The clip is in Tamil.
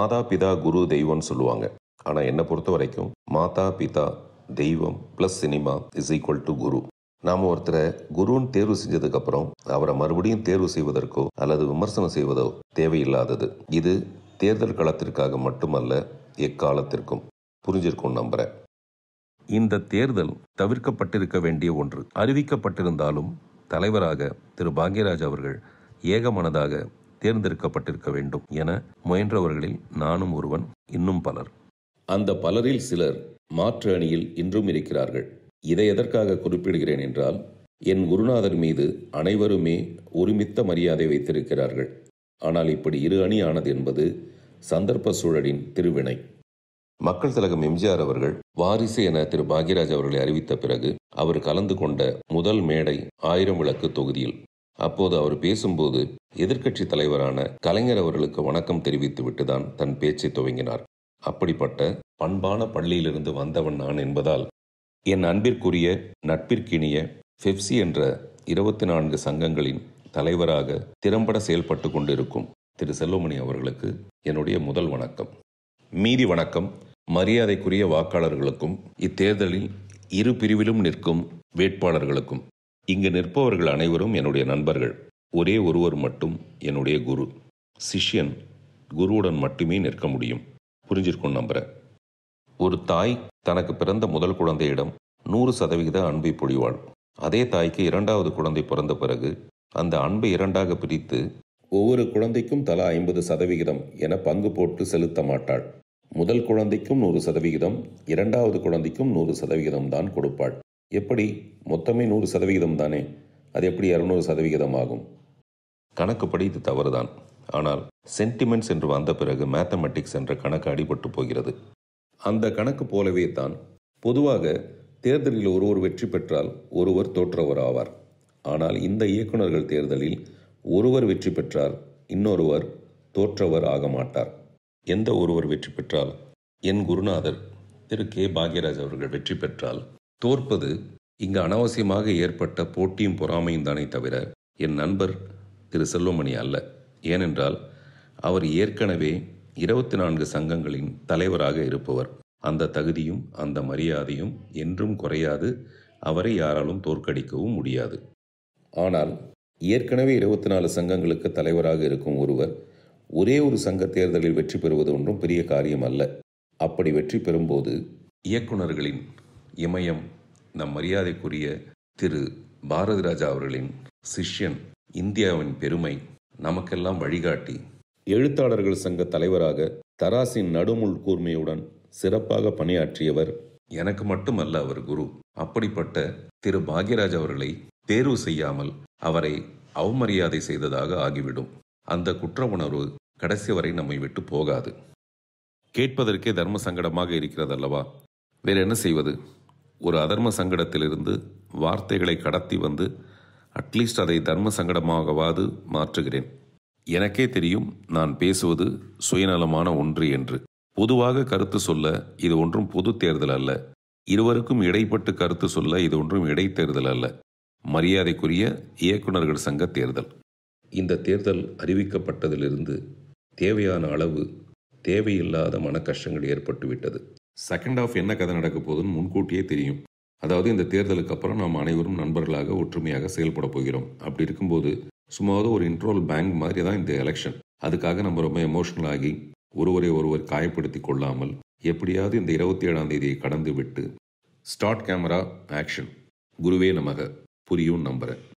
மாதா பிதா குரு தெய்வம்னு சொல்லுவாங்க ஆனால் என்னை பொறுத்த வரைக்கும் மாதா பிதா தெய்வம் plus cinema is equal to guru நாம் ஒருத்தரை குருன்னு தேர்வு செஞ்சதுக்கப்புறம் அவரை மறுபடியும் தேர்வு செய்வதற்கோ அல்லது விமர்சனம் செய்வதோ தேவையில்லாதது இது தேர்தல் களத்திற்காக மட்டுமல்ல எக்காலத்திற்கும் புரிஞ்சிருக்கும் நம்புறேன் இந்த தேர்தல் தவிர்க்கப்பட்டிருக்க வேண்டிய ஒன்று அறிவிக்கப்பட்டிருந்தாலும் தலைவராக திரு பாக்யராஜ் அவர்கள் ஏகமனதாக தேர்ந்தெடுக்கப்பட்டிருக்க வேண்டும் என முயன்றவர்களில் நானும் ஒருவன் இன்னும் பலர் அந்த பலரில் சிலர் மாற்று அணியில் இன்றும் இருக்கிறார்கள் இதை எதற்காக குறிப்பிடுகிறேன் என்றால் என் குருநாதர் மீது அனைவருமே ஒருமித்த மரியாதை வைத்திருக்கிறார்கள் ஆனால் இப்படி இரு அணி ஆனது என்பது சந்தர்ப்ப சூழலின் திருவினை மக்கள் திலகம் எம்ஜிஆர் அவர்கள் வாரிசு என திரு பாக்யராஜ் அவர்களை அறிவித்த பிறகு அவர் கலந்து கொண்ட முதல் மேடை ஆயிரம் விளக்கு தொகுதியில் அப்போது அவர் பேசும்போது எதிர்க்கட்சி தலைவரான கலைஞர் அவர்களுக்கு வணக்கம் தெரிவித்து தான் தன் பேச்சை துவங்கினார் அப்படிப்பட்ட பண்பான பள்ளியிலிருந்து வந்தவன் நான் என்பதால் என் அன்பிற்குரிய நட்பிற்கினிய ஃபெப்சி என்ற இருபத்தி நான்கு சங்கங்களின் தலைவராக திறம்பட செயல்பட்டு கொண்டிருக்கும் திரு செல்வமணி அவர்களுக்கு என்னுடைய முதல் வணக்கம் மீதி வணக்கம் மரியாதைக்குரிய வாக்காளர்களுக்கும் இத்தேர்தலில் இரு பிரிவிலும் நிற்கும் வேட்பாளர்களுக்கும் இங்கு நிற்பவர்கள் அனைவரும் என்னுடைய நண்பர்கள் ஒரே ஒருவர் மட்டும் என்னுடைய குரு சிஷ்யன் குருவுடன் மட்டுமே நிற்க முடியும் புரிஞ்சிருக்கும் நம்புறேன் ஒரு தாய் தனக்கு பிறந்த முதல் குழந்தையிடம் நூறு சதவிகித அன்பை பொழிவாள் அதே தாய்க்கு இரண்டாவது குழந்தை பிறந்த பிறகு அந்த அன்பை இரண்டாக பிரித்து ஒவ்வொரு குழந்தைக்கும் தலா ஐம்பது சதவிகிதம் என பங்கு போட்டு செலுத்த மாட்டாள் முதல் குழந்தைக்கும் நூறு சதவிகிதம் இரண்டாவது குழந்தைக்கும் நூறு சதவிகிதம் தான் கொடுப்பாள் எப்படி மொத்தமே நூறு சதவிகிதம் தானே அது எப்படி இரநூறு சதவிகிதம் ஆகும் கணக்குப்படி இது தவறுதான் ஆனால் சென்டிமெண்ட்ஸ் என்று வந்த பிறகு மேத்தமெட்டிக்ஸ் என்ற கணக்கு அடிபட்டு போகிறது அந்த கணக்கு போலவே தான் பொதுவாக தேர்தலில் ஒருவர் வெற்றி பெற்றால் ஒருவர் தோற்றவர் ஆவார் ஆனால் இந்த இயக்குநர்கள் தேர்தலில் ஒருவர் வெற்றி பெற்றால் இன்னொருவர் தோற்றவர் ஆக மாட்டார் எந்த ஒருவர் வெற்றி பெற்றால் என் குருநாதர் திரு கே பாக்யராஜ் அவர்கள் வெற்றி பெற்றால் தோற்பது இங்கு அனாவசியமாக ஏற்பட்ட போட்டியும் பொறாமையும் தானே தவிர என் நண்பர் திரு செல்வமணி அல்ல ஏனென்றால் அவர் ஏற்கனவே இருபத்தி நான்கு சங்கங்களின் தலைவராக இருப்பவர் அந்த தகுதியும் அந்த மரியாதையும் என்றும் குறையாது அவரை யாராலும் தோற்கடிக்கவும் முடியாது ஆனால் ஏற்கனவே இருபத்தி நாலு சங்கங்களுக்கு தலைவராக இருக்கும் ஒருவர் ஒரே ஒரு சங்க தேர்தலில் வெற்றி பெறுவது ஒன்றும் பெரிய காரியம் அல்ல அப்படி வெற்றி பெறும்போது இயக்குநர்களின் இமயம் நம் மரியாதைக்குரிய திரு பாரதி ராஜா அவர்களின் சிஷ்யன் இந்தியாவின் பெருமை நமக்கெல்லாம் வழிகாட்டி எழுத்தாளர்கள் சங்க தலைவராக தராசின் நடுமுள் கூர்மையுடன் சிறப்பாக பணியாற்றியவர் எனக்கு மட்டுமல்ல அவர் குரு அப்படிப்பட்ட திரு பாக்யராஜ் அவர்களை தேர்வு செய்யாமல் அவரை அவமரியாதை செய்ததாக ஆகிவிடும் அந்த குற்ற உணர்வு கடைசி வரை நம்மை விட்டு போகாது கேட்பதற்கே தர்ம சங்கடமாக இருக்கிறதல்லவா வேற என்ன செய்வது ஒரு அதர்ம சங்கடத்திலிருந்து வார்த்தைகளை கடத்தி வந்து அட்லீஸ்ட் அதை தர்ம சங்கடமாகவாது மாற்றுகிறேன் எனக்கே தெரியும் நான் பேசுவது சுயநலமான ஒன்று என்று பொதுவாக கருத்து சொல்ல இது ஒன்றும் பொது தேர்தல் அல்ல இருவருக்கும் இடைப்பட்டு கருத்து சொல்ல இது ஒன்றும் இடைத்தேர்தல் அல்ல மரியாதைக்குரிய இயக்குநர்கள் சங்க தேர்தல் இந்த தேர்தல் அறிவிக்கப்பட்டதிலிருந்து தேவையான அளவு தேவையில்லாத மன கஷ்டங்கள் ஏற்பட்டுவிட்டது செகண்ட் ஆஃப் என்ன கதை நடக்க போகுதுன்னு முன்கூட்டியே தெரியும் அதாவது இந்த தேர்தலுக்கு அப்புறம் நாம் அனைவரும் நண்பர்களாக ஒற்றுமையாக செயல்பட போகிறோம் அப்படி இருக்கும்போது சும்மாவது ஒரு இன்ட்ரோல் பேங்க் மாதிரி தான் இந்த எலெக்ஷன் அதுக்காக நம்ம ரொம்ப எமோஷனல் ஆகி ஒருவரை ஒருவர் காயப்படுத்தி கொள்ளாமல் எப்படியாவது இந்த இருபத்தி ஏழாம் தேதியை கடந்து விட்டு ஸ்டார்ட் கேமரா ஆக்ஷன் குருவே நமக புரியும் நம்புறேன்